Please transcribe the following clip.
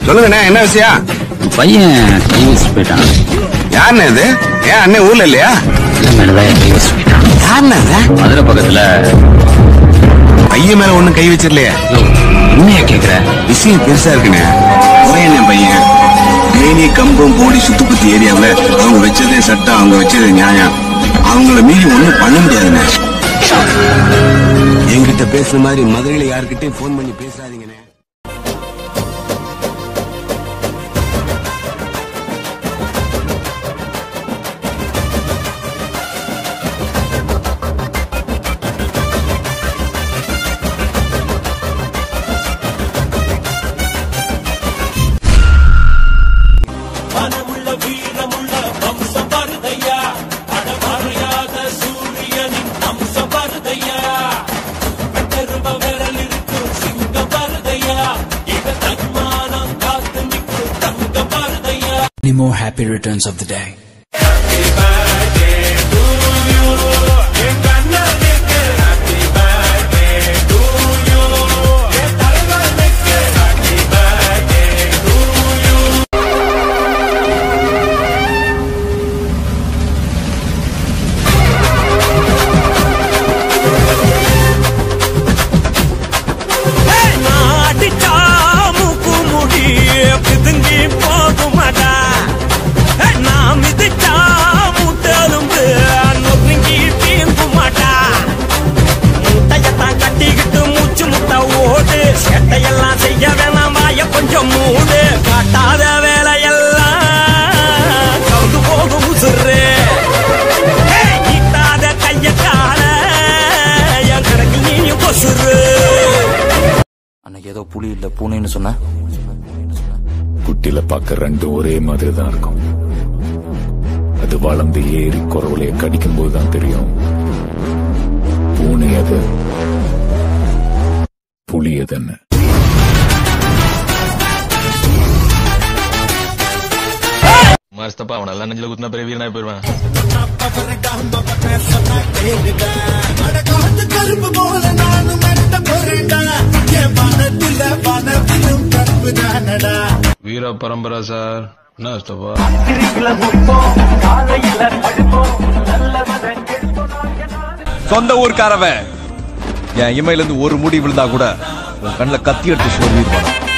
சொல்லுங்கண்ணே என்ன விஷயம் பையன் கை வச்சு போயிட்டான் யாருண்ணே இது ஏன் அண்ணன் ஊர்ல இல்லையா என் மேலதான் கை வச்சு போயிட்டான் யாருண்ணே இது? மதுரை பக்கத்துல பையன் மேல ஒண்ணும் கை வச்சிடலையே யோ, உண்மையா கேக்குற விஷயம் பெருசா இருக்குண்ணே ஒரே பையன் தேனி கம்பம் போடி சுத்துப்பத்தி ஏரியாவுல அவங்க வச்சதே சட்டம் அவங்க வச்சதே நியாயம் அவங்கள மீறி ஒண்ணும் பண்ண முடியாதுண்ணே என்கிட்ட பேசுற மாதிரி மதுரையில யாருக்கிட்டையும் ஃபோன் பண்ணி பேசாதீங்கண்ணே மனமுள்ள வீரமுள்ள வம்சம் வருதையா அடமறையாத சூரியனின் அம்சம் வருதையா பெற்றரும விரல் இருக்கும் சிங்கம் வருதையா இக தன்மானம் காத்து நிற்கும் தங்கம் வருதையா Many more happy returns of the day. அடிச்சா மூக்கு முடி பிதுங்கி போகுமடா நான் மிதிச்சா முட்டலும்பு நொறுங்கி தீங்குமாடா முட்டையத்தான் கட்டிக்கிட்டு மூச்சு முட்டை ஓடு சேட்டையெல்லாம் செய்ய வேணாம் வாய கொஞ்சம் மூடு காட்டாத வேலையெல்லாம் கவுந்து போகும் உசுறு ஏய், நீட்டாத கைய கால என் கணக்கு நீயும் கொசுறு அன்னைக்கு ஏதோ புலி இல்ல பூனைன்னு சொன்ன குட்டில பார்க்க ரெண்டும் ஒரே மாதிரி தான் இருக்கும் அது வளர்ந்து ஏறி குறவலைய கடிக்கும் போது தான் தெரியும் பூனை அது புலி அதுன்னு மஸ்தப்பா அவன் நல்லா நெஞ்சில குத்துனா பெரிய வீரனா போயிருவான் வீர பரம்பரா சார் என்ன அஸ்தப்பா சொந்த ஊர்க்காரவன் என் இமையில இருந்து ஒரு முடி விழுந்தா கூட உன் கண்ணுல கத்தி எடுத்து சொல்லிடுவான்